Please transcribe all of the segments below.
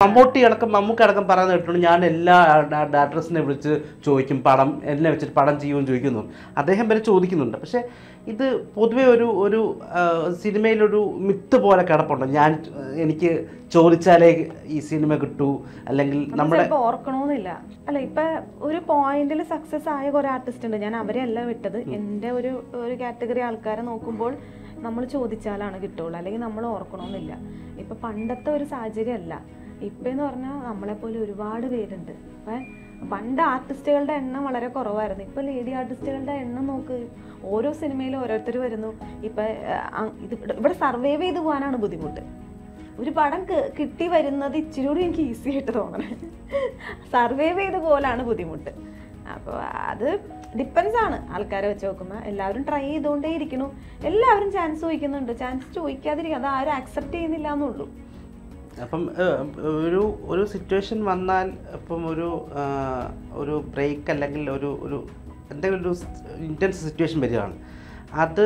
മമ്മൂട്ടി അടക്കം മമ്മൂക്ക അടക്കം പറയുന്ന കേട്ടിട്ടുണ്ട് ഞാൻ എല്ലാ ഡയറക്ടേഴ്സിനെ വിളിച്ച് ചോദിക്കും പടം എന്നെ വെച്ചിട്ട് പടം ചെയ്യുമെന്ന് ചോദിക്കുന്നു അദ്ദേഹം വരെ ചോദിക്കുന്നുണ്ട് പക്ഷേ ഇത് പൊതുവെ ഒരു ഒരു ആ, സിനിമയിലൊരു മിത്ത് പോലെ കിടപ്പുണ്ട് ഞാൻ ആ, എനിക്ക് ചോദിച്ചാലേ ഈ സിനിമ കിട്ടൂ അല്ലെങ്കിൽ നമ്മുടെ ചിലപ്പോൾ ഓർക്കണമെന്നില്ല അല്ല ഇപ്പൊ ഒരു പോയിന്റിൽ സക്സസ് ആയ കുറെ ആർട്ടിസ്റ്റ് ഉണ്ട് ഞാൻ അവരെ അല്ല വിട്ടത് എൻ്റെ ഒരു ഒരു കാറ്റഗറി ആൾക്കാരെ നോക്കുമ്പോൾ നമ്മൾ ചോദിച്ചാലാണ് കിട്ടുള്ളൂ അല്ലെങ്കിൽ നമ്മൾ ഓർക്കണമെന്നില്ല ഇപ്പൊ പണ്ടത്തെ ഒരു സാഹചര്യം അല്ല ഇപ്പം എന്ന് പറഞ്ഞാൽ നമ്മളെപ്പോലെ ഒരുപാട് പേരുണ്ട് ഏ പണ്ട് ആർട്ടിസ്റ്റുകളുടെ എണ്ണം വളരെ കുറവായിരുന്നു ഇപ്പൊ ലേഡി ആർട്ടിസ്റ്റുകളുടെ എണ്ണം നോക്ക് ഓരോ സിനിമയിലും ഓരോരുത്തർ വരുന്നു ഇപ്പൊ ആ, അ- ഇത് ഇവിടെ- ഇവിടെ സർവൈവ് ചെയ്ത് പോകാനാണ് ബുദ്ധിമുട്ട് ഒരു പടം കി- കിട്ടി വരുന്നത് ഇച്ചിരി കൂടി എനിക്ക് ഈസി ആയിട്ട് തോന്നണേ സർവൈവ് ചെയ്ത പോലാണ് ബുദ്ധിമുട്ട് അപ്പോൾ അത് ഡിപ്പെൻസ് ആണ് ആൾക്കാരെ വെച്ച് നോക്കുമ്പോൾ എല്ലാവരും ട്രൈ ചെയ്തുകൊണ്ടേ ഇരിക്കണു എല്ലാവരും ചാൻസ് ചോദിക്കുന്നുണ്ട് ചാൻസ് ചോദിക്കാതിരിക്കുക അത് ആരും അക്സെപ്റ്റ് ചെയ്യുന്നില്ല എന്നുള്ളൂ അപ്പം ഏഹ്, ഒരു ഒരു സിറ്റുവേഷൻ വന്നാൽ ഇപ്പം ഒരു ആ, ഒരു ബ്രേക്ക് അല്ലെങ്കിൽ ഒരു ഒരു എന്തെങ്കിലും ഒരു ഇൻറ്റൻസ് സിറ്റുവേഷൻ വരികയാണ് അത്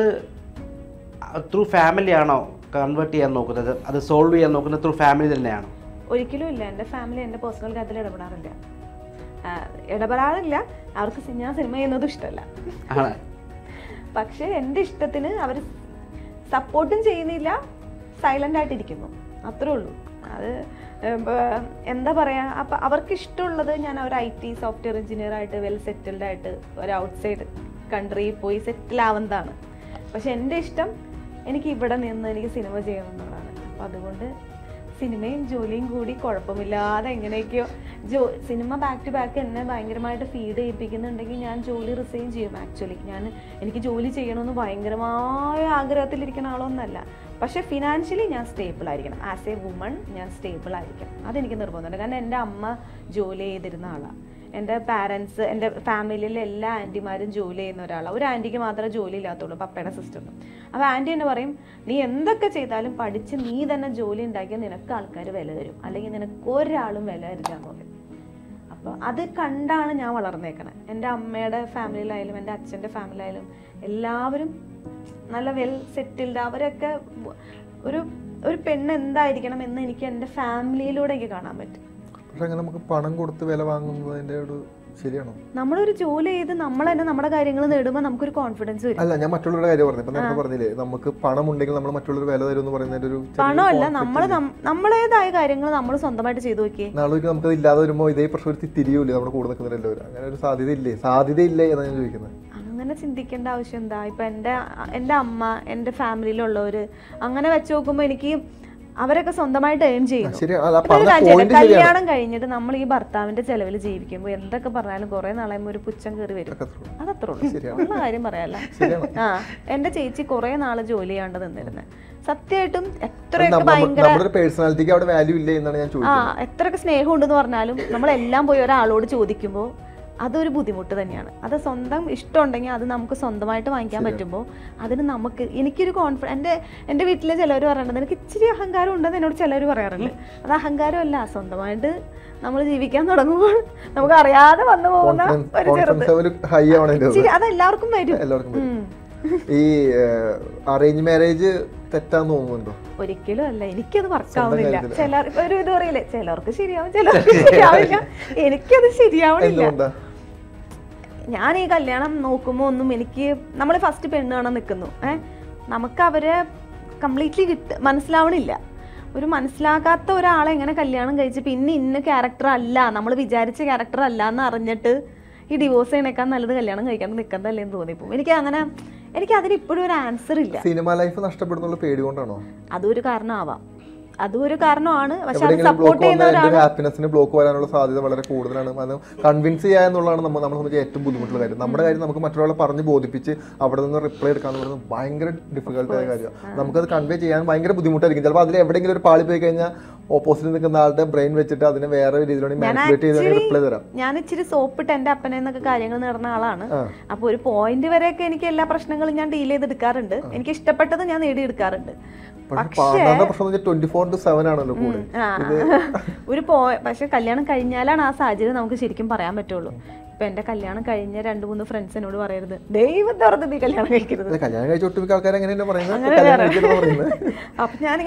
ത്രൂ ഫാമിലി ആണോ കൺവേർട്ട് ചെയ്യാൻ നോക്കുന്നത് അത് സോൾവ് ചെയ്യാൻ നോക്കുന്നത് ത്രൂ ഫാമിലി തന്നെയാണോ ഒരിക്കലും ഇല്ല എൻ്റെ ഫാമിലി എൻ്റെ പേഴ്സണൽ കാര്യത്തിൽ ഇടപെടാറില്ല ആ, ഇടപെടാറില്ല അവർക്ക് സി- ഞാൻ സിനിമ ചെയ്യുന്നതും ഇഷ്ടമല്ല ആണ് പക്ഷേ എൻ്റെ ഇഷ്ടത്തിന് അവർ സപ്പോർട്ടും ചെയ്യുന്നില്ല സൈലൻ്റ് ആയിട്ടിരിക്കുന്നു അത്രേ ഉള്ളൂ അത് ഏം, ഏർ, എന്താ പറയുക അപ്പം അവർക്ക് ഇഷ്ടമുള്ളത് ഞാൻ ഒരു ഐ ടി സോഫ്റ്റ്വെയർ എഞ്ചിനീയർ ആയിട്ട് വെൽ സെറ്റിൽഡ് ആയിട്ട് ഒരു ഔട്ട്സൈഡ് കൺട്രിയിൽ പോയി സെറ്റിൽ ആവുന്നതാണ് പക്ഷെ എൻ്റെ ഇഷ്ടം എനിക്ക് ഇവിടെ നിന്ന് എനിക്ക് സിനിമ ചെയ്യണം എന്നുള്ളതാണ് അപ്പം അതുകൊണ്ട് സിനിമയും ജോലിയും കൂടി കുഴപ്പമില്ലാതെ എങ്ങനെയൊക്കെയോ ജോ സിനിമ ബാക്ക് ടു ബാക്ക് എന്നെ ഭയങ്കരമായിട്ട് ഫീഡ് ചെയ്യിപ്പിക്കുന്നുണ്ടെങ്കിൽ ഞാൻ ജോലി റിസൈൻ ചെയ്യും ആക്ച്വലി ഞാൻ എനിക്ക് ജോലി ചെയ്യണമെന്ന് ഭയങ്കരമായ ആഗ്രഹത്തിലിരിക്കുന്ന ആളൊന്നല്ല പക്ഷേ ഫിനാൻഷ്യലി ഞാൻ സ്റ്റേബിൾ ആയിരിക്കണം ആസ് എ വുമൺ ഞാൻ സ്റ്റേബിൾ ആയിരിക്കണം അതെനിക്ക് നിർബന്ധമുണ്ട് കാരണം എൻ്റെ അമ്മ ജോലി ചെയ്തിരുന്ന ആളാണ് എൻ്റെ പാരൻസ് എൻ്റെ ഫാമിലിയിലെ എല്ലാ ആൻറ്റിമാരും ജോലി ചെയ്യുന്ന ഒരാളാണ് ഒരു ആൻറ്റിക്ക് മാത്രമേ ജോലി ഇല്ലാത്തുള്ളൂ പപ്പയുടെ സിസ്റ്ററിനും അപ്പോൾ ആൻറ്റി എന്നെ പറയും നീ എന്തൊക്കെ ചെയ്താലും പഠിച്ച് നീ തന്നെ ജോലി ഉണ്ടാക്കിയാൽ നിനക്ക് ആൾക്കാർ വില തരും അല്ലെങ്കിൽ നിനക്ക് ഒരാളും വില തരില്ലാന്ന് പറയും അപ്പോൾ അത് കണ്ടാണ് ഞാൻ വളർന്നേക്കണേ എൻ്റെ അമ്മയുടെ ഫാമിലിയിലായാലും എൻ്റെ അച്ഛൻ്റെ ഫാമിലിയിലായാലും എല്ലാവരും നല്ല വെൽ സെറ്റിൽഡ് അവരൊക്കെ വ- ഒരു ഒരു പെണ്ണ് എന്തായിരിക്കണം എന്ന് എനിക്ക് എൻ്റെ ഫാമിലിയിലൂടെ എനിക്ക് കാണാൻ പറ്റും പക്ഷെ അങ്ങനെ നമുക്ക് പണം കൊടുത്ത് വില വാങ്ങുന്നതിന്റെ ഒരു ശരിയാണോ നമ്മളൊരു ജോലി ചെയ്ത് നമ്മൾ തന്നെ നമ്മുടെ കാര്യങ്ങൾ നേടുമ്പോൾ നമുക്കൊരു കോൺഫിഡൻസ് വരും അല്ല ഞാൻ മറ്റുള്ളവരുടെ കാര്യം പറഞ്ഞു ഇപ്പൊ നേരത്തെ പറഞ്ഞില്ലേ നമുക്ക് പണം ഉണ്ടെങ്കിൽ നമ്മൾ മറ്റുള്ളവർ വില തരും എന്ന് പറയുന്നതിന്റെ ഒരു ചെറിയ പണമല്ല conflict നമ്മൾ ഇല്ലേ? നമ്മളേതായ കാര്യങ്ങൾ നമ്മൾ സ്വന്തമായിട്ട് ചെയ്തു നോക്കിയേ നാളെ ഒരിക്കൽ നമുക്ക് ഇല്ലാതെ വരുമ്പോൾ ഇതേ പ്രശ്നം ഒരു തിരിയൂലേ നമ്മുടെ കൂടെ നിൽക്കുന്നവരെല്ലാവരും അങ്ങനെ ഒരു സാധ്യത ഇല്ലേ സാധ്യതയില്ലേ എന്നാണ് ഞാൻ ചോദിക്കുന്നത് അങ്ങനെ ചിന്തിക്കേണ്ട ആവശ്യം എന്താ ഇപ്പൊ എൻ്റെ എൻ്റെ അമ്മ എൻ്റെ ഫാമിലിയിലുള്ളവർ അങ്ങനെ വെച്ച് നോക്കുമ്പോൾ എനിക്ക് അവരൊക്കെ സ്വന്തമായിട്ട് ഏൺ ചെയ്യുന്നു ശരിയാണ് അല്ല ഇപ്പൊ ഒരു പറഞ്ഞ കാര്യം ചെയ്യട്ടെ, പോയിന്റ് ശരിയാണ് കല്യാണം കഴിഞ്ഞിട്ട് നമ്മൾ ഈ ഭർത്താവിന്റെ ചെലവിൽ ജീവിക്കുമ്പോൾ എന്തൊക്കെ പറഞ്ഞാലും കുറെ നാളാകുമ്പോൾ ഒരു പുച്ഛം കയറി വരും അതൊക്കെ അത്രേ ഉള്ളൂ. അതത്രേ ഉള്ളൂ ശരിയാണ്. ഉള്ള കാര്യം പറയാല്ല ശരിയാണ്. ആ എന്റെ ചേച്ചി കുറെ നാള് ജോലി ചെയ്യാണ്ട് നിന്നിരുന്നത് സത്യമായിട്ടും അത് എത്രയൊക്കെ നമ്മ- ഭയങ്കര നമ്മുടെ ഒരു പേഴ്സണാലിറ്റിക്ക് അവിടെ വാല്യൂ ഇല്ലേ എന്നാണ് ഞാൻ ആ ചോദിക്കുന്നത് എത്രയൊക്കെ സ്നേഹം ഉണ്ടെന്ന് പറഞ്ഞാലും നമ്മളെല്ലാം പോയി ഒരാളോട് ചോദിക്കുമ്പോൾ അതൊരു ബുദ്ധിമുട്ട് തന്നെയാണ് അത് സ്വന്തം ഇഷ്ടമുണ്ടെങ്കിൽ അത് നമുക്ക് സ്വന്തമായിട്ട് വാങ്ങിക്കാൻ പറ്റുമ്പോൾ അതിന് നമുക്ക് എനിക്കൊരു കോൺഫിഡൻസ് എൻ്റെ എൻ്റെ വീട്ടിലെ ചിലവർ പറയുന്നത് എനിക്ക് ഇച്ചിരി അഹങ്കാരം ഉണ്ടെന്ന് എന്നോട് ചിലർ പറയാറുണ്ട് അത് അഹങ്കാരമല്ല സ്വന്തമായിട്ട് നമ്മൾ ജീവിക്കാൻ തുടങ്ങുമ്പോൾ നമുക്ക് അറിയാതെ വന്നു പോകുന്ന ഒരു ചെറുത് കോൺഫിഡൻസ് ഒരു ഹൈ ആണ് എൻ്റെ ഇച്ചിരി അത് എല്ലാവർക്കും വരും എല്ലാവർക്കും വരും. ഉം. ഈ അറേഞ്ച് മാരേജ് തെറ്റാന്ന് തോന്നുന്നുണ്ടോ ഒരിക്കലും അല്ല എനിക്കത് വർക്കാവുന്നില്ല കാര്യത്തില്. ചിലർ ഇപ്പൊ ഒരു ഇത് പറയില്ലേ ചിലർക്ക് ശരിയാവും ചിലർക്ക് ശരിയാവില്ല എനിക്കത് ശരിയാവണില്ല എന്തുകൊണ്ടാ ഞാൻ ഈ കല്യാണം നോക്കുമ്പോൾ ഒന്നും എനിക്ക് നമ്മൾ ഫസ്റ്റ് പെണ്ണ് കാണാൻ നിൽക്കുന്നു ഏ നമുക്ക് അവരെ കംപ്ലീറ്റ്ലി കിട്ട മനസ്സിലാവണില്ല ഒരു മനസ്സിലാക്കാത്ത ഒരാളെ എങ്ങനെ കല്യാണം കഴിച്ച് പിന്നെ ഇന്ന ക്യാരക്ടർ അല്ല നമ്മൾ വിചാരിച്ച ക്യാരക്ടർ അല്ല എന്ന് അറിഞ്ഞിട്ട് ഈ ഡിവോഴ്സ് ചെയ്യണേക്കാൾ നല്ലത് കല്യാണം കഴിക്കാൻ നിൽക്കുന്നതല്ലേ എന്ന് തോന്നിപ്പോവും എനിക്ക് അങ്ങനെ എനിക്ക് അതിന് ഇപ്പോഴും ഒരു ആൻസർ ഇല്ല സിനിമ ലൈഫ് നഷ്ടപ്പെടുന്നുള്ള പേടി കൊണ്ടാണോ അതൊരു കാരണമാവാം അതും ഒരു കാരണമാണ് പക്ഷെ അത് എവിടെയെങ്കിലും സപ്പോർട്ട് ബ്ലോക്ക് ചെയ്യുന്ന വന്നാൽ ഒരാൾ എന്റെ ഹാപ്പിനെസ്സിന് ബ്ലോക്ക് വരാനുള്ള സാധ്യത വളരെ കൂടുതലാണ് അത് കൺവിൻസ് ചെയ്യുക എന്നുള്ളതാണ് നമ്മൾ നമ്മളെ സംബന്ധിച്ച് ഏറ്റവും ബുദ്ധിമുട്ടുള്ള കാര്യം നമ്മുടെ കാര്യം നമുക്ക് മറ്റൊരാളെ പറഞ്ഞ് ബോധിപ്പിച്ച് അവിടെ നിന്ന് റിപ്ലൈ എടുക്കാന്ന് പറയുന്നത് ഭയങ്കര ഡിഫിക്കൽട്ട് ആയ കാര്യമാണ് നമുക്കത് കൺവേ ചെയ്യാൻ ഭയങ്കര ബുദ്ധിമുട്ടായിരിക്കും ചിലപ്പോൾ അതിൽ എവിടെയെങ്കിലും ഒരു പാളി പോയി കഴിഞ്ഞാൽ ഓപ്പോസിറ്റ് നിൽക്കുന്ന ആളുടെ ബ്രെയിൻ വെച്ചിട്ട് അതിനെ വേറെ രീതിയിലാണ് മാനിപ്പുലേറ്റ് ചെയ്ത് റിപ്ലൈ തരാം ഞാൻ ഇച്ചിരി സോപ്പിട്ട് എന്റെ അപ്പനെ എന്നൊക്കെ കാര്യങ്ങൾ നേടുന്ന ആളാണ് ആ. അപ്പൊ ഒരു പോയിന്റ് വരെയൊക്കെ എനിക്ക് എല്ലാ പ്രശ്നങ്ങളും ഞാൻ ഡീൽ ചെയ്തെടുക്കാറുണ്ട് എനിക്ക് ഇഷ്ടപ്പെട്ടത് ഞാൻ നേടിയെടുക്കാറുണ്ട് പക്ഷെ പാർട്ണറിന്റെ പ്രശ്നം എന്ന് വെച്ചാൽ ട്വന്റി ഫോർ ടു സെവൻ ആണല്ലോ കൂടെ ആ. ഒരു പോ പക്ഷെ കല്യാണം കഴിഞ്ഞാലാണ് ആ സാഹചര്യം നമുക്ക് ശരിക്കും പറയാൻ പറ്റുള്ളൂ ഇപ്പൊ എന്റെ കല്യാണം കഴിഞ്ഞ രണ്ട് മൂന്ന് ഫ്രണ്ട്സ് എന്നോട് പറയരുത് ദൈവം തുറന്ന് നീ കല്യാണം കഴിക്കരുത് അല്ല, കല്യാണം കഴിച്ച ഒട്ടുമിക്ക ആൾക്കാർ എങ്ങനെയാണ് പറയുന്നത് കല്യാണം കഴിക്കരുതെന്ന് പറയുന്നത് അപ്പൊ ഞാനിങ്ങനെ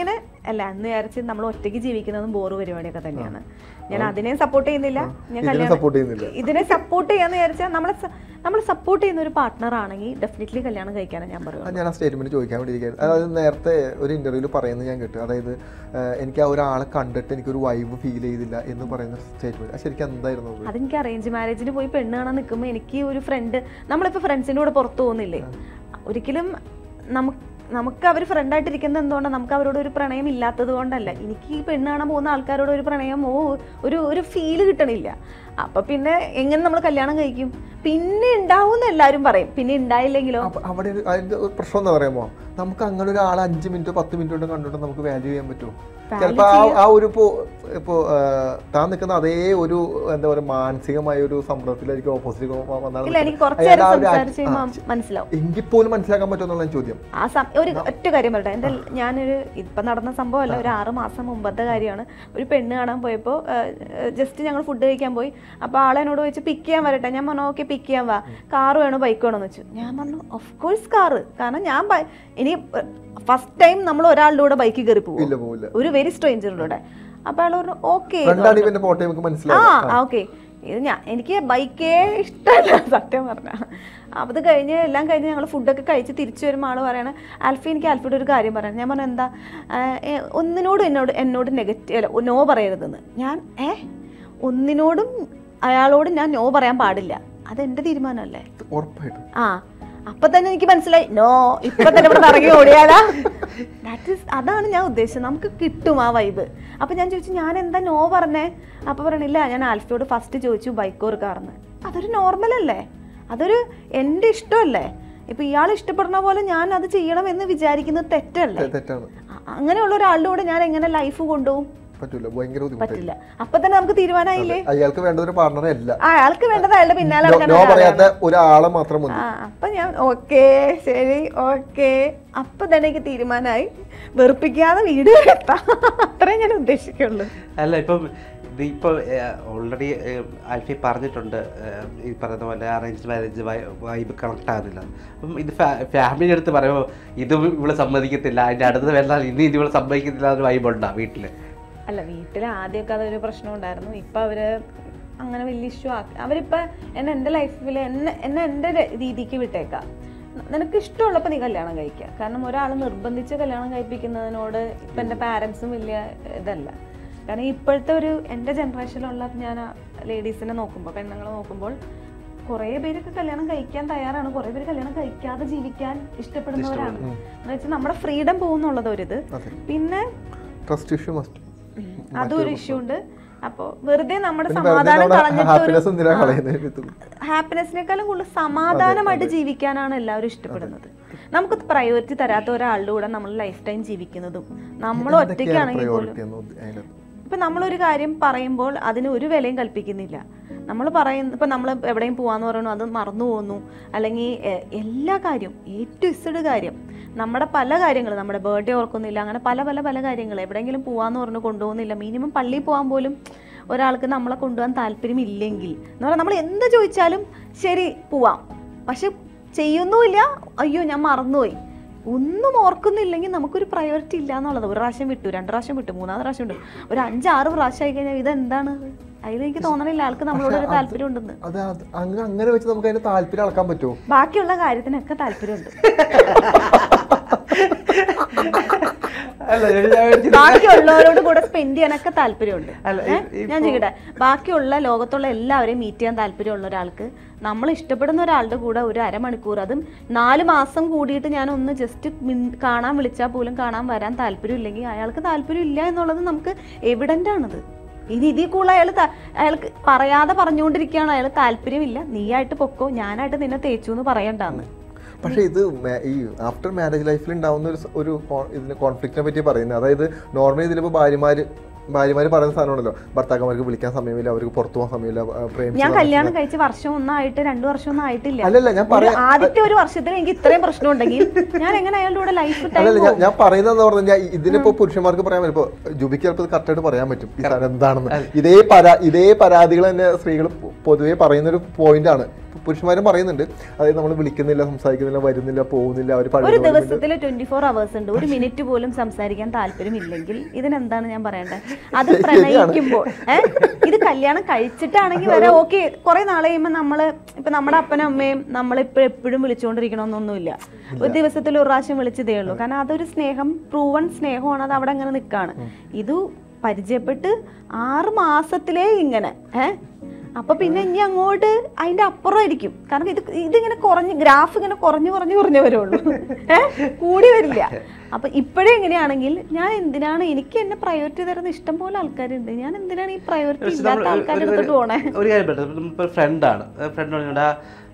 അല്ല അന്ന് വിചാരിച്ച് നമ്മൾ ഒറ്റയ്ക്ക് ജീവിക്കുന്നതും ബോറ് പരിപാടിയൊക്കെ തന്നെയാണ് ഞാൻ അതിനെയും സപ്പോർട്ട് ചെയ്യുന്നില്ല ഞാൻ ഇതിനെ കല്യാണം സപ്പോർട്ട് ചെയ്യുന്നില്ല ഇതിനെ സപ്പോർട്ട് ചെയ്യാന്ന് വിചാരിച്ചാൽ നമ്മളെ നമ്മൾ സപ്പോർട്ട് ചെയ്യുന്ന ഒരു പാർട്ട്ണർ ആണെങ്കിൽ ഡെഫിനറ്റ്ലി കല്യാണം കഴിക്കാനാണ് ഞാൻ പറയുന്നത് ആ, ഞാൻ ആ സ്റ്റേറ്റ്മെന്റ് ചോദിക്കാൻ വേണ്ടിയിരിക്കുകയാണ് അതായത് നേരത്തെ ഒരു ഇന്റർവ്യൂവിൽ പറയുന്നത് ഞാൻ കേട്ടു അതായത് ഏഹ്, എനിക്ക് ആ ഒരാളെ കണ്ടിട്ട് എനിക്കൊരു വൈബ് ഫീൽ ചെയ്തില്ല എന്ന് പറയുന്ന സ്റ്റേറ്റ്മെന്റ് ശരിക്കും എന്തായിരുന്നു അത്? അതെനിക്ക് അറേഞ്ച് മാരേജിന് പോയി പെണ്ണ് കാണാൻ നിൽക്കുമ്പോൾ എനിക്ക് ഒരു ഫ്രണ്ട് നമ്മളിപ്പോൾ ഫ്രണ്ട്സിൻ്റെ കൂടെ പുറത്തു പോകുന്നില്ലേ ഒരിക്കലും നമുക്ക് നമുക്ക് അവർ ഫ്രണ്ടായിട്ടിരിക്കുന്നത് എന്തുകൊണ്ടാണ് നമുക്ക് അവരോട് ഒരു പ്രണയം ഇല്ലാത്തത് കൊണ്ടല്ല എനിക്ക് ഈ പെണ്ണ് കാണാൻ പോകുന്ന ആൾക്കാരോട് ഒരു പ്രണയമോ ഒരു ഒരു ഫീല് കിട്ടണില്ല അപ്പൊ പിന്നെ എങ്ങനെ നമ്മൾ കല്യാണം കഴിക്കും പിന്നെ ഉണ്ടാവും എല്ലാവരും പറയും പിന്നെ ഉണ്ടായില്ലെങ്കിലോ അപ്പൊ അവിടെ ഒരു അതിന്റെ ഒരു പ്രശ്നം എന്താ പറയുമോ നമുക്ക് അങ്ങനെ ഒരാളെ അഞ്ച് മിനിറ്റോ പത്ത് മിനിറ്റോ കൊണ്ട് കണ്ടിട്ട് നമുക്ക് വാല്യൂ ചെയ്യാൻ പറ്റുമോ ചിലപ്പോ ആ ആ ഒരു ഇപ്പോ ഇപ്പോ ആ, താൻ നിൽക്കുന്ന അതേ ഒരു എന്താ പറയുക മാനസികമായ ഒരു സമ്മർദ്ദത്തിലായിരിക്കും ഓപ്പോസിറ്റ് വന്നാൽ ഇല്ല എനിക്ക് കുറച്ച് അയാൾ നേരം ആ ഒരു സംസാരിച്ച് ആ, കഴിയുമ്പോൾ മനസ്സിലാവും എങ്കിൽ പോലും മനസ്സിലാക്കാൻ പറ്റുമെന്നുള്ള ചോദ്യം ആ സം ഒരു ഒറ്റ കാര്യം പറയട്ടെ എൻ്റെ ഞാനൊരു ഇപ്പം നടന്ന സംഭവമല്ല ഒരു ആറ് മാസം മുമ്പത്തെ കാര്യമാണ് ഒരു പെണ്ണ് കാണാൻ പോയപ്പോൾ ജസ്റ്റ് ഞങ്ങൾ ഫുഡ് കഴിക്കാൻ പോയി അപ്പോൾ ആളെന്നോട് ചോദിച്ചു പിക്ക് ചെയ്യാൻ വരട്ടെ ഞാൻ പറഞ്ഞു ഓക്കെ പിക്ക് ചെയ്യാൻ വാ കാറ് വേണോ ബൈക്ക് വേണോ എന്ന് വെച്ചു ഞാൻ പറഞ്ഞു ഓഫ് കോഴ്സ് കാറ് കാരണം ഞാൻ ബൈ- ഇനി ഫസ്റ്റ് ടൈം നമ്മൾ ഒരാളുടെ കൂടെ ബൈക്ക് കയറി പോകും ഇല്ല പോവില്ല ഒരു വെരി സ്ട്രേഞ്ചറിൻ്റെ കൂടെ അപ്പോൾ അയാൾ പറഞ്ഞു ഓക്കെ ഫ്രണ്ടാണ് ഇവന്റെ ഫോട്ടോ നമുക്ക് ആ മനസ്സിലാവും ഓക്കെ ഇത് ഞാൻ എനിക്ക് ബൈക്കേ ഇഷ്ടമല്ല സത്യം പറഞ്ഞ അപ്പോൾ അത് കഴിഞ്ഞ് എല്ലാം കഴിഞ്ഞ് ഞങ്ങൾ ഫുഡൊക്കെ കഴിച്ച് തിരിച്ചു വരുമ്പോൾ ആൾ പറയണ ആൽഫി എനിക്ക് ആൽഫിയുടെ ഒരു കാര്യം പറയണം ഞാൻ പറഞ്ഞു എന്താ ആ, ഏ, ഒന്നിനോടും എന്നോട് എന്നോട് നെഗറ്റീവ് അല്ല നോ പറയരുതെന്ന് ഞാൻ ഏ ഒന്നിനോടും അയാളോട് ഞാൻ നോ പറയാൻ പാടില്ല അതെൻ്റെ തീരുമാനമല്ലേ ഉറപ്പായിട്ടും ആ അപ്പൊ തന്നെ എനിക്ക് മനസ്സിലായി നോ ഇപ്പൊ തന്നെ ഇവിടെ ഇറങ്ങി ഓടിയാലാ ദാറ്റ് ഇസ് അതാണ് ഞാൻ ഉദ്ദേശിച്ചത് നമുക്ക് കിട്ടും ആ വൈബ് അപ്പൊ ഞാൻ ചോദിച്ചു ഞാൻ എന്താ നോ പറഞ്ഞേ അപ്പൊ പറയണില്ല ഞാൻ ആൽഫയോട് ഫസ്റ്റ് ചോദിച്ചു ബൈക്ക് ഒരു കാർന്ന് അതൊരു നോർമൽ അല്ലേ അതൊരു എൻ്റെ ഇഷ്ടമല്ലേ ഇപ്പൊ ഇയാൾ ഇഷ്ടപ്പെടുന്ന പോലെ ഞാൻ അത് ചെയ്യണം എന്ന് വിചാരിക്കുന്നത് തെറ്റല്ലേ തെറ്റാണ് അ- അങ്ങനെയുള്ള ഒരാളുടെ കൂടെ ഞാൻ എങ്ങനെ ലൈഫ് കൊണ്ടുപോകും പറ്റൂല ഭയങ്കര ബുദ്ധിമുട്ടായി പറ്റില്ല അപ്പൊ തന്നെ നമുക്ക് തീരുമാനമായില്ലേ അയാൾക്ക് വേണ്ടത് ഒരു പാർട്ണറെ അല്ല ആ, അയാൾക്ക് വേണ്ടത് അയാളുടെ പിന്നാലെ നോ- നടക്കാൻ നോ ഒരാളാണ്. പറയാത്ത ഒരാളെ മാത്രം മതി ആ അപ്പൊ ഞാൻ ഓക്കേ ശരി ഓക്കേ അപ്പൊ തന്നെ എനിക്ക് തീരുമാനമായി വെറുപ്പിക്കാതെ വീട് വരെ എത്താം അത്രേ ഞാൻ ഉദ്ദേശിക്കുള്ളൂ അല്ല ഇപ്പം ഇത് ഇപ്പോൾ ഓൾറെഡി ആൽഫി പറഞ്ഞിട്ടുണ്ട് ഏഹ്, ഈ പറയുന്ന പോലെ അറേഞ്ച് മാരേജ് വൈബ് കണക്ട് ആകുന്നില്ല അപ്പം ഇത് ഫാമിലി അടുത്ത് പറയുമ്പോൾ ഇത് ഇവള് സമ്മതിക്കത്തില്ല അതിൻ്റെ അടുത്ത് വരുന്നാൽ ഇനി ഇത് ഇവള് സമ്മതിക്കത്തില്ല ഒരു വൈബ് ഉണ്ടാ വീട്ടിൽ അല്ല വീട്ടിൽ ആദ്യമൊക്കെ അതൊരു പ്രശ്നം ഉണ്ടായിരുന്നു ഇപ്പൊ അവര് അങ്ങനെ വലിയ ഇഷ്യൂ ആക്കി അവരിപ്പോ എന്നെ എൻ്റെ ലൈഫിൽ എന്നെ എന്നെ എൻ്റെ ര- രീതിക്ക് വിട്ടേക്കാം ന- നിനക്ക് ഇഷ്ടമുള്ളപ്പോൾ നീ കല്യാണം കഴിക്കുക കാരണം ഒരാൾ നിർബന്ധിച്ച് കല്യാണം കഴിപ്പിക്കുന്നതിനോട് ഇപ്പം എൻ്റെ പാരൻസും വലിയ ഇതല്ല കാരണം ഇപ്പോഴത്തെ ഒരു എൻ്റെ ജനറേഷനിലുള്ള ഞാൻ ലേഡീസിനെ നോക്കുമ്പോൾ പെണ്ണുങ്ങളെ നോക്കുമ്പോൾ കുറേ പേരൊക്കെ കല്യാണം കഴിക്കാൻ തയ്യാറാണ് കുറേ പേര് കല്യാണം കഴിക്കാതെ ജീവിക്കാൻ ഇഷ്ടപ്പെടുന്നവരാണ് എന്ന് വെച്ചാൽ നമ്മുടെ ഫ്രീഡം പോകുന്നുള്ളത് ഒരിത് അതെ പിന്നെ ട്രസ്റ്റ് ഇഷ്യൂ മസ്റ്റ് അതും ഒരു ഇഷ്യൂ ഉണ്ട് അപ്പോൾ വെറുതെ നമ്മുടെ പിന്നെ വെറുതെ സമാധാനം നമ്മുടെ കളഞ്ഞിട്ട് ഒരു ഹാപ്പിനെസ് എന്തിനാ കളയുന്നത് ഹാപ്പിനെസിനേക്കാളും കൂടുതൽ സമാധാനമായിട്ട് ജീവിക്കാനാണ് എല്ലാവരും ഇഷ്ടപ്പെടുന്നത് നമുക്ക് പ്രയോറിറ്റി തരാത്ത ഒരാളുടെ കൂടെ നമ്മൾ ലൈഫ് ടൈം ജീവിക്കുന്നതും നമ്മൾ ഒറ്റയ്ക്കാണെങ്കിൽ പോലും പ്രയോറിറ്റി എന്ന് അതിനകത്ത് ഇപ്പം നമ്മളൊരു കാര്യം പറയുമ്പോൾ അതിന് ഒരു വിലയും കൽപ്പിക്കുന്നില്ല നമ്മൾ പറയുന്ന ഇപ്പം നമ്മൾ എവിടെയും പോകാന്ന് പറയുന്നു അത് മറന്നു പോകുന്നു അല്ലെങ്കിൽ എ- എല്ലാ കാര്യവും എ ടു ഇസഡ് കാര്യം നമ്മുടെ പല കാര്യങ്ങൾ നമ്മുടെ ബർത്ത്ഡേ ഓർക്കുന്നില്ല അങ്ങനെ പല പല പല കാര്യങ്ങൾ എവിടെയെങ്കിലും പോകാന്ന് പറഞ്ഞു കൊണ്ടുപോകുന്നില്ല മിനിമം പള്ളിയിൽ പോകാൻ പോലും ഒരാൾക്ക് നമ്മളെ കൊണ്ടുപോകാൻ താല്പര്യമില്ലെങ്കിൽ എന്ന് പറഞ്ഞാൽ നമ്മൾ എന്ത് ചോദിച്ചാലും ശരി പോവാം പക്ഷെ ചെയ്യുന്നുമില്ല അയ്യോ ഞാൻ മറന്നുപോയി ഒന്നും ഓർക്കുന്നില്ലെങ്കിൽ നമുക്കൊരു പ്രയോറിറ്റി ഇല്ല എന്നുള്ളത് ഒരു പ്രാവശ്യം വിട്ടു രണ്ട് പ്രാവശ്യം വിട്ടു മൂന്നാമത് പ്രാവശ്യം വിട്ടു ഒരു അഞ്ചാറ് പ്രാവശ്യം ആയി കഴിഞ്ഞാൽ ഇതെന്താണ് അതിലെനിക്ക് തോന്നണില്ല ആൾക്ക് നമ്മളോട് ഒരു താല്പര്യം ഉണ്ടെന്ന് അത് അത് അങ്ങനെ അങ്ങനെ വെച്ച് നമുക്ക് അതിന് താല്പര്യം അളക്കാൻ പറ്റുമോ ബാക്കിയുള്ള കാര്യത്തിനൊക്കെ താല്പര്യമുണ്ട് അല്ല ഞാൻ വിചാരിച്ചു ബാക്കിയുള്ളവരോട് കൂടെ സ്പെൻഡ് ചെയ്യാനൊക്കെ താല്പര്യമുണ്ട് അല്ല, ഏ? ഇ- ഞാൻ ചെയ്യട്ടെ ബാക്കിയുള്ള ലോകത്തുള്ള എല്ലാവരെയും മീറ്റ് ചെയ്യാൻ താല്പര്യമുള്ള ഒരാൾക്ക് നമ്മൾ ഇഷ്ടപ്പെടുന്ന ഒരാളുടെ കൂടെ ഒരു അരമണിക്കൂർ അതും നാല് മാസം കൂടിയിട്ട് ഞാൻ ഒന്ന് ജസ്റ്റ് കാണാൻ വിളിച്ചാൽ പോലും കാണാൻ വരാൻ താല്പര്യമില്ലെങ്കിൽ അയാൾക്ക് താല്പര്യം ഇല്ല എന്നുള്ളത് നമുക്ക് എവിഡൻ്റ് ആണത് ഇനി ഇതിൽ കൂടുതൽ അയാൾ അയാൾക്ക് പറയാതെ പറഞ്ഞുകൊണ്ടിരിക്കുകയാണ് അയാൾ താല്പര്യമില്ല നീയായിട്ട് പൊക്കോ ഞാനായിട്ട് നിന്നെ തേച്ചു എന്ന് പറയണ്ടാന്ന് പക്ഷേ ഇത് മേ- ഈ ആഫ്റ്റർ മാരേജ് ലൈഫിൽ ഉണ്ടാവുന്ന ഒരു സ- ഒരു കോ- ഇതിന് കോൺഫ്ലിക്റ്റിനെ പറ്റി പറയുന്നത് അതായത് നോർമലി ഇതിലിപ്പോൾ ഭാര്യമാര് ഭാര്യമാര് പറയുന്ന സാധനമാണല്ലോ ഭർത്താക്കന്മാർക്ക് വിളിക്കാൻ സമയമില്ല അവർക്ക് പുറത്തു പോകാൻ സമയമില്ല ആ, പ്രേമിച്ച് ഞാൻ നടക്കുന്ന- കല്യാണം കഴിച്ച് വർഷം ഒന്നായിട്ട് രണ്ടു വർഷം ഒന്നും ആയിട്ടില്ല അല്ലല്ല ഞാൻ ഒരു പറയാം ആദ്യത്തെ ഒരു വർഷത്തിൽ എനിക്ക് ഇത്രയും പ്രശ്നം ഉണ്ടെങ്കിൽ ഞാൻ എങ്ങനെ അയാളുടെ കൂടെ ലൈഫ് ടൈം അല്ലല്ല ഞാൻ ഞാൻ പറയുന്നതെന്ന് പറഞ്ഞു കഴിഞ്ഞാൽ ഇതിനിപ്പോ പുരുഷന്മാർക്ക് പറയാൻ പറ്റും ഇപ്പൊ ജുബിക്ക് ചിലപ്പോൾ കറക്റ്റായിട്ട് പറയാൻ പറ്റും ഈ സാധനം എന്താണെന്ന് ഇതേ പരാ ഇതേ പരാതികൾ തന്നെ സ്ത്രീകൾ പൊതുവേ പറയുന്നൊരു പോയിന്റാണ് പുരുഷന്മാരും പറയുന്നുണ്ട് അതായത് നമ്മൾ വിളിക്കുന്നില്ല സംസാരിക്കുന്നില്ല വരുന്നില്ല പോകുന്നില്ല അവർ ഒരു പഴയ ദിവസത്തിൽ ട്വന്റി ഫോർ അവേഴ്സ് ഉണ്ട് ഒരു മിനിറ്റ് പോലും സംസാരിക്കാൻ താല്പര്യമില്ലെങ്കിൽ ഇതിനെന്താണ് ഞാൻ പറയണ്ടേ അത് പ്രണയിക്കുമ്പോൾ ഏഹ് ഇത് കല്യാണം കഴിച്ചിട്ടാണെങ്കിൽ വരെ ഓക്കെ കുറെ നാളെ കഴിയുമ്പോൾ നമ്മള് ഇപ്പൊ നമ്മുടെ അപ്പനും അമ്മയും നമ്മളിപ്പോ എപ്പോഴും വിളിച്ചുകൊണ്ടിരിക്കണമെന്നൊന്നുമില്ല ഒരു ദിവസത്തിൽ ഒരു പ്രാവശ്യം വിളിച്ചതേ ഉള്ളൂ കാരണം അതൊരു സ്നേഹം പ്രൂവൺ സ്നേഹമാണ് അത് അവിടെ അങ്ങനെ നിൽക്കാണ് ഇത് പരിചയപ്പെട്ട് ആറ് മാസത്തിലേ ഇങ്ങനെ ഏഹ് അപ്പൊ പിന്നെ ഇനി അങ്ങോട്ട് അതിന്റെ അപ്പുറമായിരിക്കും കാരണം ഇത് ഇതിങ്ങനെ കുറഞ്ഞ് ഗ്രാഫ് ഇങ്ങനെ കുറഞ്ഞു കുറഞ്ഞു കുറഞ്ഞു വരുള്ളൂ ഏഹ് കൂടി വരില്ല അപ്പൊ ഇപ്പോഴേ എങ്ങനെയാണെങ്കിൽ ഞാൻ എന്തിനാണ് എനിക്ക് എന്നെ പ്രയോറിറ്റി തരുന്ന ഇഷ്ടം പോലെ ആൾക്കാരുണ്ട് ഞാൻ എന്തിനാണ് ഈ പ്രയോറിറ്റി പക്ഷെ ഇല്ലാത്ത നമ്മള് ആൾക്കാരുടെ ഒരു- അടുത്തോട്ട് പോണേ ഒരു കാര്യം പറ്റും ഇപ്പോൾ ഫ്രണ്ടാണ് ഫ്രണ്ട് പറഞ്ഞാൽ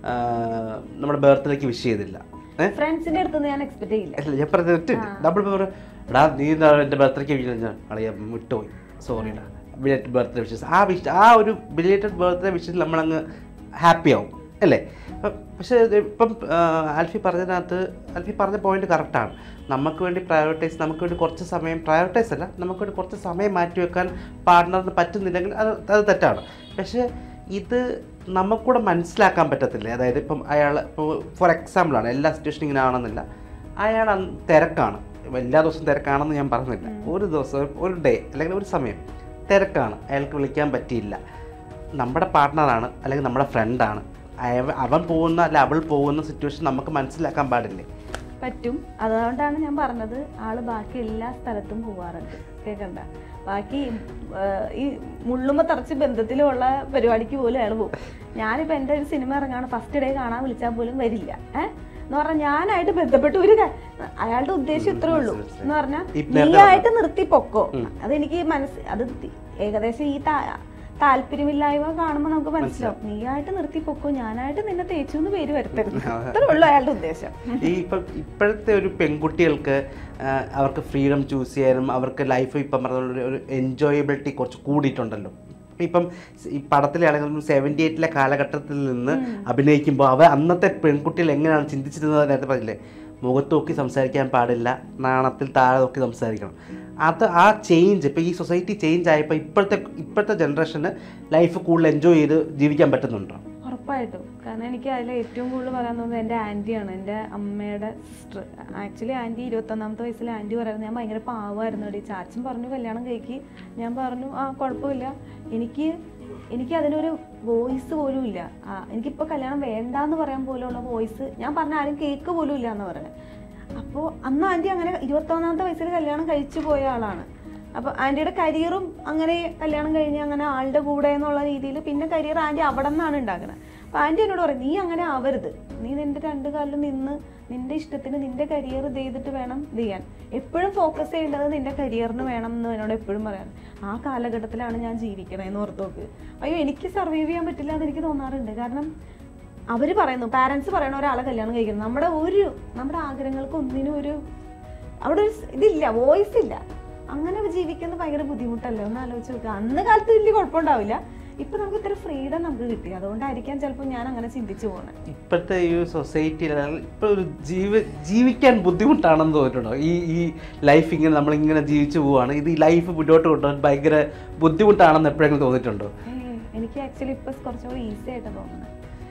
നമ്മുടെ ബർത്ത്ഡേക്ക് വിഷ് ചെയ്തില്ല ഏഹ് ഫ്രണ്ട്സിന്റെ അടുത്ത് ഞാൻ എക്സ്പെക്ട് ചെയ്യില്ല അല്ല ഞാൻ പറഞ്ഞിട്ട് നമ്മളിപ്പോൾ പറയും എടാ നീ എന്താ എൻ്റെ ബർത്ത്ഡേക്ക് വിഷ് ഞാൻ അളിയ വിട്ടുപോയി സോറിടാ ബിലേറ്റഡ് ബർത്ത്ഡേ വിഷസ് ആ വിഷ് ആ ഒരു ബിലേറ്റഡ് ബർത്ത്ഡേ വിഷസ് നമ്മളങ്ങ് ഹാപ്പി ആവും അല്ലേ അപ്പം പക്ഷേ ഇത് ഇപ്പം ആ, ആൽഫി പറഞ്ഞതിനകത്ത് ആൽഫി പറഞ്ഞ പോയിന്റ് കറക്റ്റാണ് നമുക്ക് വേണ്ടി പ്രയോറിറ്റൈസ് നമുക്ക് വേണ്ടി കുറച്ച് സമയം പ്രയോറിറ്റൈസ് അല്ല നമുക്ക് വേണ്ടി കുറച്ച് സമയം മാറ്റി വെക്കാൻ പാർട്ട്ണറിന് പറ്റുന്നില്ലെങ്കിൽ അത് അത് തെറ്റാണ് പക്ഷേ ഇത് നമുക്കൂടെ മനസ്സിലാക്കാൻ പറ്റത്തില്ലേ അതായത് ഇപ്പം അയാൾ ഇപ്പോൾ ഫോർ എക്സാമ്പിളാണ് എല്ലാ സിറ്റുവേഷനും ഇങ്ങനെ ആണെന്നില്ല അയാൾ അന്ന് തിരക്കാണ് ഇപ്പം എല്ലാ ദിവസവും തിരക്കാണെന്ന് ഞാൻ പറഞ്ഞില്ല ഒരു ദിവസം ഒരു ഡേ അല്ലെങ്കിൽ ഒരു സമയം തിരക്കാണ് അയാൾക്ക് വിളിക്കാൻ പറ്റിയില്ല നമ്മുടെ പാർട്ട്ണറാണ് അല്ലെങ്കിൽ നമ്മുടെ ഫ്രണ്ടാണ് അവൻ പോകുന്ന അല്ല അവൾ പോകുന്ന സിറ്റുവേഷൻ നമുക്ക് മനസ്സിലാക്കാൻ പാടില്ലേ പറ്റും അതുകൊണ്ടാണ് ഞാൻ പറഞ്ഞത് ആള് ബാക്കി എല്ലാ സ്ഥലത്തും പോവാറുണ്ട് കേക്കണ്ട ബാക്കി ആ, ഈ മുള്ളുമ്പോ തറച്ച് ബന്ധത്തിലുള്ള പരിപാടിക്ക് പോലും അയാൾ പോകും ഞാനിപ്പോ എൻ്റെ ഒരു സിനിമ ഇറങ്ങാണ് ഫസ്റ്റ് ഡേ കാണാൻ വിളിച്ചാൽ പോലും വരില്ല ഏഹ് എന്ന് പറഞ്ഞാൽ ഞാനായിട്ട് ബന്ധപ്പെട്ട് ഒരു ക- അയാളുടെ ഉദ്ദേശം ഇത്രേ ഉള്ളൂ എന്ന് പറഞ്ഞാൽ ഈ നേരത്തെ നീയായിട്ട് നിർത്തി പൊക്കോ അതെനിക്ക് മനസ്സ് അത് തി- ഏകദേശം ഈ താ- താല്പര്യമില്ലായ്മ കാണുമ്പോൾ നമുക്ക് മനസ്സിലാവും നീയായിട്ട് നിർത്തി പൊക്കോ ഞാനായിട്ട് നിന്നെ തേച്ചു എന്ന് പേര് വരുത്തരുത് അത്രേ ഉള്ളൂ അയാളുടെ ഉദ്ദേശം ഈ ഇപ്പം ഇപ്പോഴത്തെ ഒരു പെൺകുട്ടികൾക്ക് ആ, അവർക്ക് ഫ്രീഡം ചൂസ് ചെയ്യാനും അവർക്ക് ലൈഫ് ഇപ്പം പറഞ്ഞ പോലെ ഒരു എൻജോയബിലിറ്റി കുറച്ച് കൂടിയിട്ടുണ്ടല്ലോ ഇപ്പം ഈ പടത്തിലെ ആണെങ്കിൽ സെവൻറ്റി എയ്റ്റിലെ കാലഘട്ടത്തിൽ നിന്ന് അഭിനയിക്കുമ്പോൾ അവർ അന്നത്തെ പെൺകുട്ടികൾ എങ്ങനെയാണ് ചിന്തിച്ചിരുന്നത് നേരത്തെ പറഞ്ഞില്ലേ മുഖത്ത് നോക്കി സംസാരിക്കാൻ പാടില്ല നാണത്തിൽ താഴെ നോക്കി സംസാരിക്കണം അത് ആ ചേഞ്ച് ഇപ്പോൾ ഈ സൊസൈറ്റി ചേഞ്ച് ആയപ്പോൾ ഇപ്പോഴത്തെ ഇപ്പോഴത്തെ ജനറേഷന് ലൈഫ് കൂടുതൽ എൻജോയ് ചെയ്ത് ജീവിക്കാൻ പറ്റുന്നുണ്ടോ ഉറപ്പായിട്ടും കാരണം എനിക്ക് അതിൽ ഏറ്റവും കൂടുതൽ പറയാൻ തോന്നുന്നത് എൻ്റെ ആൻറ്റിയാണ് എൻ്റെ അമ്മയുടെ സിസ്റ്റർ ആക്ച്വലി ആൻറ്റി ഇരുപത്തൊന്നാമത്തെ വയസ്സിൽ ആൻറ്റി പറയുന്നത് ഞാൻ ഭയങ്കര പാവമായിരുന്നു എടി ചാച്ചൻ പറഞ്ഞു കല്യാണം കഴിക്ക് ഞാൻ പറഞ്ഞു ആ കുഴപ്പമില്ല എനിക്ക് എനിക്ക് അതിനൊരു വോയിസ് പോലും ഇല്ല ആ, എനിക്കിപ്പോൾ കല്യാണം വേണ്ടാന്ന് പറയാൻ പോലുള്ള വോയിസ് ഞാൻ പറഞ്ഞ ആരും കേക്ക് പോലും ഇല്ല എന്ന് പറയുന്നത് അപ്പോൾ അന്ന് ആൻറ്റി അങ്ങനെ ഇരുപത്തൊന്നാമത്തെ വയസ്സിൽ കല്യാണം കഴിച്ചു പോയ ആളാണ് അപ്പോൾ ആൻറ്റിയുടെ കരിയറും അങ്ങനെ കല്യാണം കഴിഞ്ഞ് അങ്ങനെ ആളുടെ കൂടെ എന്നുള്ള രീതിയിൽ പിന്നെ കരിയർ ആൻറ്റി അവിടെ നിന്നാണ് ഉണ്ടാക്കുന്നത് അപ്പോൾ ആൻറ്റി എന്നോട് പറയും നീ അങ്ങനെ ആവരുത് നീ നിന്റെ രണ്ട് കാലിൽ നിന്ന് നിന്റെ ഇഷ്ടത്തിന് നിന്റെ കരിയർ ഇത് ചെയ്തിട്ട് വേണം ഇത് ചെയ്യാൻ എപ്പോഴും ഫോക്കസ് ചെയ്യേണ്ടത് നിന്റെ കരിയറിന് വേണം എന്ന് എന്നോട് എപ്പോഴും പറയാം ആ കാലഘട്ടത്തിലാണ് ഞാൻ ജീവിക്കണേന്ന് ഓർത്ത് നോക്ക് അയ്യോ എനിക്ക് സർവൈവ് ചെയ്യാൻ പറ്റില്ല എന്ന് എനിക്ക് തോന്നാറുണ്ട് കാരണം അവര് പറയുന്നു പാരന്റ്സ് പറയണ ഒരാളെ കല്യാണം കഴിക്കണം നമ്മുടെ ഒരു നമ്മുടെ ആഗ്രഹങ്ങൾക്ക് ഒന്നിനും ഒരു അവിടെ ഒരു സ് ഇതില്ല വോയിസ് ഇല്ല അങ്ങനെ ജീവിക്കുന്നത് ഭയങ്കര ബുദ്ധിമുട്ടല്ലേ ഒന്ന് ആലോചിച്ച് നോക്കുക അന്ന് കാലത്ത് വലിയ കുഴപ്പമുണ്ടാവില്ല ഇപ്പൊ നമുക്ക് ഇത്ര ഫ്രീഡം നമുക്ക് കിട്ടി അതുകൊണ്ടായിരിക്കാം ചിലപ്പോൾ ഞാൻ അങ്ങനെ ചിന്തിച്ചു പോണേ ഇപ്പോഴത്തെ ഈ സൊസൈറ്റിയിൽ ഇപ്പോൾ ഒരു ജീവ ജീവിക്കാൻ ബുദ്ധിമുട്ടാണെന്ന് തോന്നിയിട്ടുണ്ടോ ഈ ഈ ലൈഫ് ഇങ്ങനെ നമ്മളിങ്ങനെ ജീവിച്ചു പോവുകയാണ് ഇത് ഈ ലൈഫ് മുന്നോട്ട് കൊണ്ടുപോകാൻ ഭയങ്കര ബുദ്ധിമുട്ടാണെന്ന് എപ്പോഴെങ്കിലും തോന്നിയിട്ടുണ്ടോ ഏയ്, എനിക്ക് ആക്ച്വലി ഇപ്പൊ കുറച്ചുകൂടി ഈസി ആയിട്ട് തോന്നുന്നത്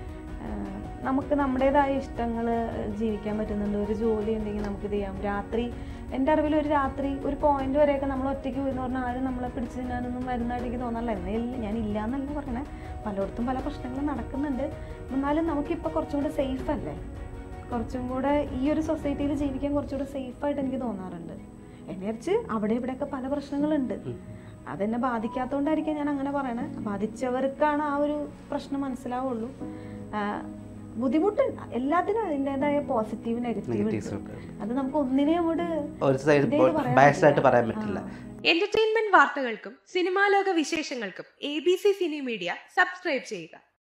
ആഹ് നമുക്ക് നമ്മുടേതായ ഇഷ്ടങ്ങൾ ജീവിക്കാൻ പറ്റുന്നുണ്ട് ഒരു ജോലി ഉണ്ടെങ്കിൽ നമുക്ക് ഇത് ചെയ്യാം രാത്രി എൻ്റെ അറിവിൽ ഒരു രാത്രി ഒരു പോയിന്റ് വരെയൊക്കെ നമ്മൾ ഒറ്റയ്ക്ക് പോയി എന്ന് പറഞ്ഞാൽ ആരും നമ്മളെ പിടിച്ച് തിന്നാനൊന്നും വരുന്നതായിട്ട് എനിക്ക് തോന്നാറില്ല എന്നല്ല ഞാൻ ഇല്ല എന്നല്ല പറയണേ പലയിടത്തും പല പ്രശ്നങ്ങളും നടക്കുന്നുണ്ട് എന്നാലും നമുക്കിപ്പോൾ കുറച്ചും കൂടെ സേഫ് അല്ലേ കുറച്ചും കൂടെ ഈ ഒരു സൊസൈറ്റിയിൽ ജീവിക്കാൻ കുറച്ചുകൂടെ സേഫ് ആയിട്ട് എനിക്ക് തോന്നാറുണ്ട് എന്നെ വെച്ച് അവിടെ ഇവിടെയൊക്കെ പല പ്രശ്നങ്ങളുണ്ട് അതെന്നെ ബാധിക്കാത്തതുകൊണ്ടായിരിക്കും ഞാൻ അങ്ങനെ പറയണേ ബാധിച്ചവർക്കാണ് ആ ഒരു പ്രശ്നം മനസ്സിലാവുള്ളൂ ആ, ബുദ്ധിമുട്ടുണ്ട് എല്ലാത്തിനും അതിൻ്റെതായ പോസിറ്റീവ് നെഗറ്റീവ് Negatives ഉണ്ട് ഉണ്ട്. അത് നമുക്ക് ഒന്നിനെ അങ്ങോട്ട് ഒരു സൈഡ് ഇതേത് പറയാൻ ബയസ്ഡ് ആയിട്ട് പറ്റില്ല. പറയാൻ പറ്റില്ല എന്റർടൈൻമെന്റ് വാർത്തകൾക്കും സിനിമാ ലോക വിശേഷങ്ങൾക്കും A B C cine media subscribe ചെയ്യുക